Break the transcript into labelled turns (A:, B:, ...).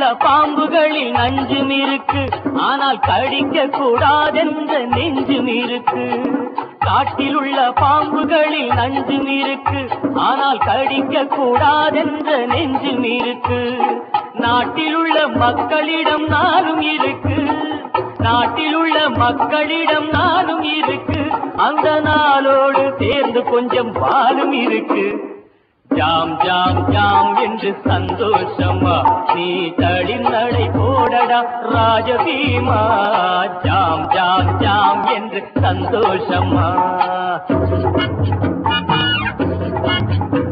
A: பாம்புகளில் நஞ்சும் இருக்கு ஆனால் கடிக்க கூடாதென்ற நெஞ்சும் இருக்கு காட்டில் உள்ள பாம்புகளில் நஞ்சும் இருக்கு ஆனால் கடிக்க கூடாதென்ற நெஞ்சும் இருக்கு நாட்டில் உள்ள மக்களிடம் நானும் இருக்கு நாட்டில் உள்ள மக்களிடம் நானும் இருக்கு அந்த நாளோடு சேர்ந்து கொஞ்சம் பாலும் இருக்கு ஜாம் ஜாம் ஜாம் என்று சந்தோஷமா நீ தடி நடை போடடா ராஜபீமா ஜாம் ஜாம் ஜாம் என்று சந்தோஷமா